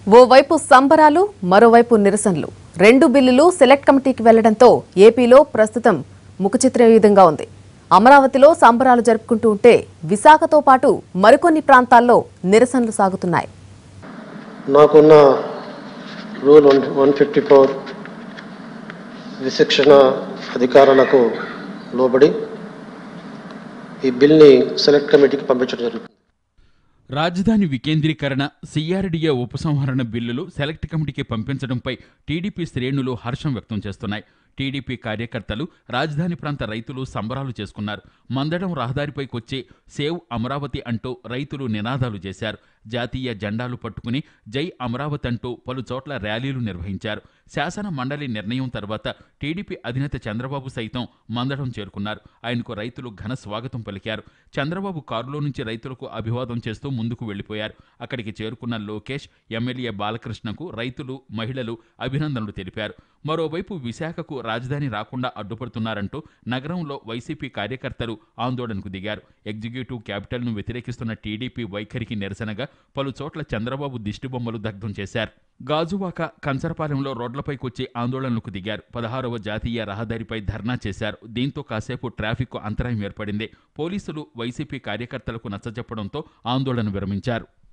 ఓవైపు సంబరాలు మరోవైపు నిరసనలు రెండు బిల్లులు సెలెక్ట్ కమిటీకి వెళ్లడంతో ఏపీలో ప్రస్తుతం ముఖచిత్రం ఈ విధంగా ఉంది అమరావతిలో సంబరాలు జరుపుకుంటూ ఉంటే విశాఖతో పాటు మరికొన్ని ప్రాంతాల్లో నిరసనలు సాగుతున్నాయి నాకున్న rule one one fifty four విశిక్షణ అధికారాలకు లోబడి ఈ బిల్ని సెలెక్ట్ కమిటీకి పంపించడం జరుగుతుంది రాజధాని వికేంద్రీకరణ సిఆర్డీఏ ఉపసంహరణ బిల్లులు సెలెక్ట్ కమిటీకి పంపించడంపై టీడీపీ శ్రేణులు హర్షం వ్యక్తం చేస్తున్నాయి టీడీపీ కార్యకర్తలు రాజధాని ప్రాంత రైతులు సంబరాలు చేసుకున్నారు మందడం రహదారిపైకి వచ్చే సేవ్ అమరావతి అంటూ రైతులు నినాదాలు చేశారు జాతీయ జెండాలు పట్టుకుని జై అమరావతి అంటూ పలు చోట్ల ర్యాలీలు నిర్వహించారు శాసన మండలి నిర్ణయం తర్వాత టీడీపీ అధినేత చంద్రబాబు సైతం మందడం చేరుకున్నారు ఆయనకు రైతులు ఘన స్వాగతం పలికారు చంద్రబాబు కారులో నుంచి రైతులకు అభివాదం చేస్తూ ముందుకు వెళ్లిపోయారు అక్కడికి చేరుకున్న లోకేష్ ఎమ్మెల్యే బాలకృష్ణకు రైతులు మహిళలు అభినందనలు తెలిపారు మరోవైపు విశాఖకు రాజధాని రాకుండా అడ్డుపడుతున్నారంటూ నగరంలో వైసీపీ కార్యకర్తలు ఆందోళనకు దిగారు ఎగ్జిక్యూటివ్ క్యాపిటల్ను వ్యతిరేకిస్తున్న టీడీపీ వైఖరికి నిరసనగా పలు చోట్ల చంద్రబాబు దిష్టిబొమ్మలు దగ్ధం చేశారు గాజువాక కంచరపాలెంలో రోడ్లపైకి వచ్చి ఆందోళనలకు దిగారు పదహారవ జాతీయ రహదారిపై ధర్నా చేశారు దీంతో కాసేపు ట్రాఫిక్ అంతరాయం ఏర్పడింది పోలీసులు వైసీపీ కార్యకర్తలకు నచ్చజెప్పడంతో ఆందోళన విరమించారు